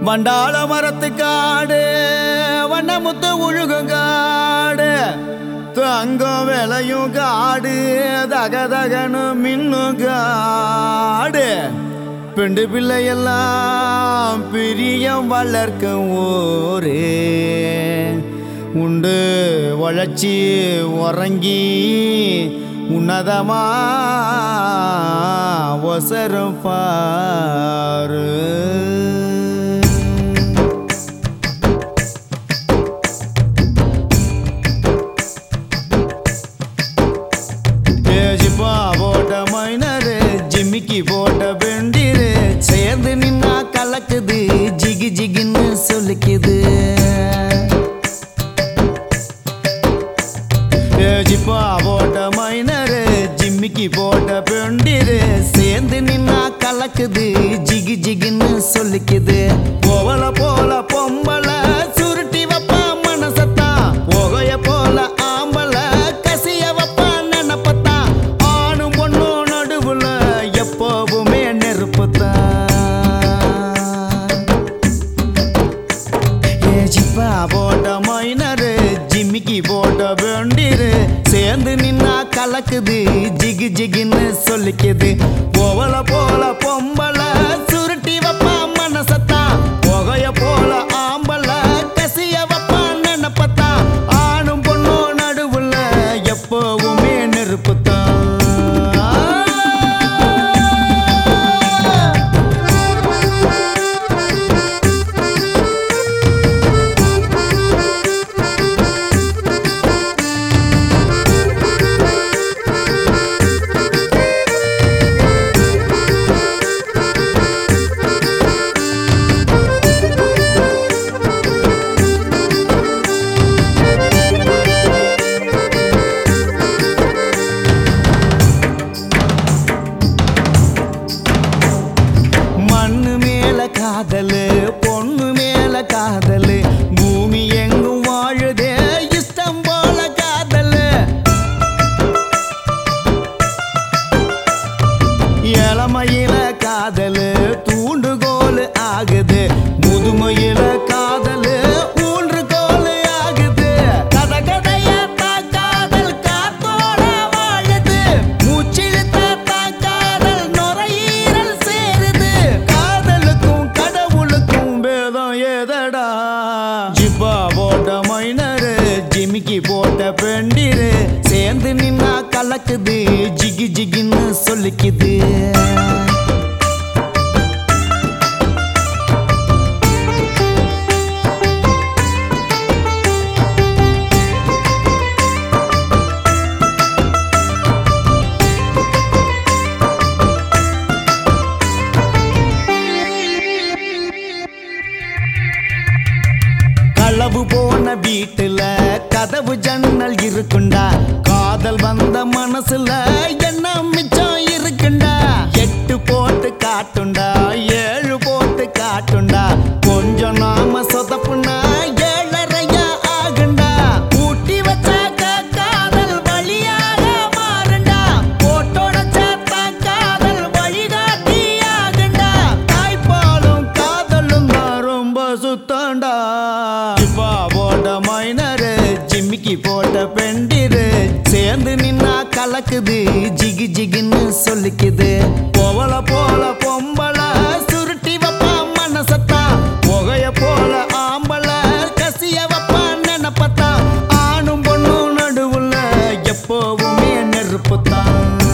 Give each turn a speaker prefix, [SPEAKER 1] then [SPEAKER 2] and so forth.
[SPEAKER 1] வண்டாள மரத்து காடு வண்ணமுத்து உழுகும் காடு தங்கம் விளையும் காடு தக தகனு மின்னும் காடு பெண்டு பிள்ளையெல்லாம் பிரியம் வளர்க்கும் ஊரே உண்டு வளர்ச்சி உறங்கி உன்னதமா ஒசரும் பாரு ஜிப்பா போட்ட மைனரு ஜிமிக்கி போட்ட பெண்டிரு சேர்ந்து நின்னா கலக்குது ஜிகி ஜிகின்னு சொல்லிக்குது ஜிப்பா போட்ட மைனரு ஜிம்மிக்கி போட்ட பெண்டிரு சேர்ந்து நின்னா கலக்குது ஜிகி ஜிகின்னு சொல்லிக்குது போவல போல பொம்பள சுருட்டி வைப்பா மனசத்தான் புகைய போல ஆம்பள கசிய வைப்பா நினப்பத்தான் ஆணும் பொண்ணும் நடுவுல எப்பவுமே நெருப்புத்தான் ஏ ஜிப்பா போட்ட மைனரு ஜிம்மிக்கி போட்ட வெண்டிரு சேர்ந்து நின்னா கலக்குது ஜிகு ஜிகின்னு சொல்லிக்குது போவல போல பொம்பள சுருட்டி வைப்பா மனசத்தான் புகைய போல ஆம்பள கசிய வைப்பா நினப்பத்தான் ஆணும் பொண்ணும் நடுவுல எப்பவுமே நெருப்புத்தான் மண்ணு மேல காதலு பொண்ணு மேல காதலு பூமி எங்கும் வாழுதே இஷ்டம் போல காதலு இளமையில காதலு தூண்டுகோல் ஆகுது முதுமையில காதலு ஊன்றுகோல் ஆகுது கத கதையா தான் காதல் காத்தோட வாழுது மூச்சிழுத்த தான் காதல் நுரையீரல் சேருது காதலுக்கும் கடவுளுக்கும் வேதம் ஏதடா ஜிப்பா போட்ட மைனரு ஜிமிக்கி போட்ட பெண்டிரு சேர்ந்து நின்னா கலக்குது ஜிகி ஜிகின்னு சொல்லிக்குது களவு போன வீட்டுல கதவு ஜன்னல் இருக்குண்டா காதல் வந்த மனசுல என்ன மிச்சம் இருக்குண்டா எட்டு போட்டு காட்டுண்டா ஏழு போட்டு காட்டுண்டா கொஞ்சம் நாம சொதப்புனா ஏழரையா ஆகுண்டா ஊட்டி வச்சாக்க காதல் வழியாக மாறுண்டா போட்டோட சேர்த்தா காதல் வழிகாட்டி ஆகுண்டா தாய்ப்பாலும் காதலும் தான் ரொம்ப சுத்தண்டா இப்பா போட்ட மைனரு ஜிம்மிக்கி போட்ட பெண்டிரு சேர்ந்து நின்னா கலக்குது ஜிகி ஜிகின்னு சொல்லிக்குது போவல போல பொம்பள சுருட்டி வைப்பா மனசத்தான் புகைய போல ஆம்பள கசிய வைப்பா நினப்பத்தான் ஆணும் பொண்ணும் நடுவுல எப்பவுமே நெருப்புத்தான்